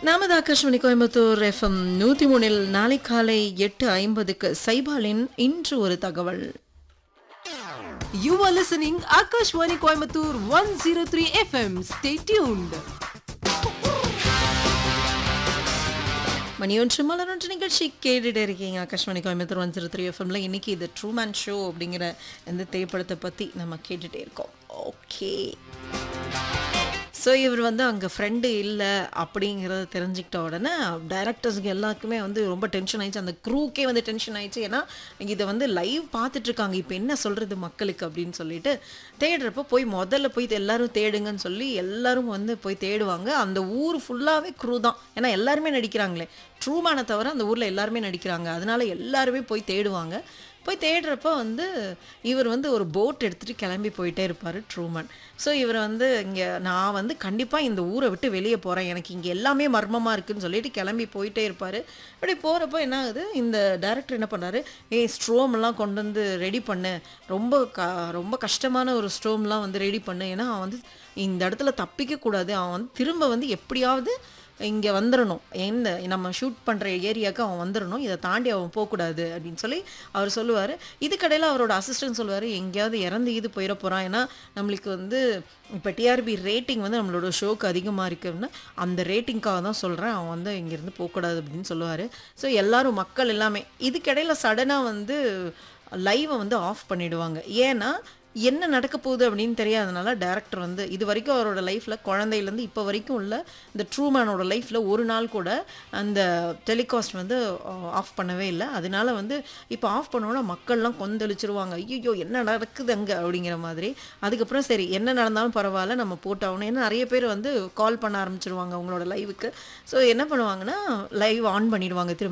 நமது ஆகாஷ்மணி கோயம்புத்தூர் எஃப்எம் நூத்தி மூணில் நாளை காலை எட்டு ஐம்பதுக்கு சைபாலின் இன்று ஒரு தகவல் You are listening Akashwani Coimbatore 103 FM. Stay tuned. மணியொன்று மலரொன்று நிகழ்ச்சி கேட்டுட்டு இருக்கீங்க Akashvani Coimbatore one zero three எஃப்எம்ல இன்னைக்கு இது ட்ரூமேன் ஷோ அப்படிங்கிற இந்த திரைப்படத்தை பற்றி நம்ம கேட்டுட்டே இருக்கோம் ஓகே ஸோ இவர் வந்து அங்கே ஃப்ரெண்டு இல்லை அப்படிங்கிறத தெரிஞ்சுக்கிட்ட உடனே டைரக்டர்ஸுக்கு எல்லாருக்குமே வந்து ரொம்ப டென்ஷன் ஆயிடுச்சு அந்த க்ரூக்கே வந்து டென்ஷன் ஆயிடுச்சு ஏன்னா இதை வந்து லைவ் பார்த்துட்டு இருக்காங்க இப்போ என்ன சொல்கிறது மக்களுக்கு அப்படின்னு சொல்லிட்டு தேடுறப்ப போய் முதல்ல போய் எல்லாரும் தேடுங்கன்னு சொல்லி எல்லாரும் வந்து போய் தேடுவாங்க அந்த ஊர் ஃபுல்லாகவே க்ரூ தான் ஏன்னா எல்லாருமே நடிக்கிறாங்களே ட்ரூமான தவிர அந்த ஊரில் எல்லாருமே நடிக்கிறாங்க அதனால எல்லாருமே போய் தேடுவாங்க போய் தேடுறப்ப வந்து இவர் வந்து ஒரு போட் எடுத்துகிட்டு கிளம்பி போயிட்டே இருப்பார் ட்ரூமன் ஸோ இவர் வந்து இங்கே நான் வந்து கண்டிப்பாக இந்த ஊரை விட்டு வெளியே போகிறேன் எனக்கு இங்கே எல்லாமே மர்மமாக இருக்குன்னு சொல்லிட்டு கிளம்பி போயிட்டே இருப்பார் அப்படி போகிறப்ப என்ன ஆகுது இந்த டேரக்டர் என்ன பண்ணாரு ஏய் ஸ்ட்ரோம்லாம் கொண்டு வந்து ரெடி பண்ணு ரொம்ப க ரொம்ப கஷ்டமான ஒரு ஸ்ட்ரோம்லாம் வந்து ரெடி பண்ணு ஏன்னா அவன் வந்து இந்த இடத்துல தப்பிக்க கூடாது அவன் வந்து திரும்ப வந்து எப்படியாவது இங்கே வந்துடணும் எந்த நம்ம ஷூட் பண்ணுற ஏரியாவுக்கு அவன் வந்துடணும் இதை தாண்டி அவன் போகக்கூடாது அப்படின்னு சொல்லி அவர் சொல்லுவார் இதுக்கடையில் அவரோட அசிஸ்டன்ட் சொல்லுவார் எங்கேயாவது இறந்து இது போயிட போகிறான் ஏன்னா நம்மளுக்கு வந்து இப்போ டிஆர்பி ரேட்டிங் வந்து நம்மளோட ஷோக்கு அதிகமாக இருக்குன்னா அந்த ரேட்டிங்காக தான் சொல்கிறேன் அவன் வந்து இங்கேருந்து போகக்கூடாது அப்படின்னு சொல்லுவார் ஸோ எல்லாரும் மக்கள் எல்லாமே இதுக்கிடையில் சடனாக வந்து லைவை வந்து ஆஃப் பண்ணிடுவாங்க ஏன்னா என்ன நடக்க போகுது அப்படின்னு தெரியாதனால டேரக்டர் வந்து இது வரைக்கும் அவரோட லைஃப்பில் குழந்தையிலேருந்து இப்போ வரைக்கும் உள்ள இந்த ட்ரூமேனோட லைஃப்பில் ஒரு நாள் கூட அந்த டெலிகாஸ்ட் வந்து ஆஃப் பண்ணவே இல்லை அதனால வந்து இப்போ ஆஃப் பண்ணோன்னா மக்கள்லாம் கொந்தளிச்சிருவாங்க ஐயோ என்ன நடக்குது அங்கே அப்படிங்கிற மாதிரி அதுக்கப்புறம் சரி என்ன நடந்தாலும் பரவாயில்ல நம்ம போட்டாகணும் ஏன்னா நிறைய பேர் வந்து கால் பண்ண ஆரம்பிச்சிருவாங்க அவங்களோட லைவுக்கு ஸோ என்ன பண்ணுவாங்கன்னா லைவ் ஆன் பண்ணிடுவாங்க திரும்ப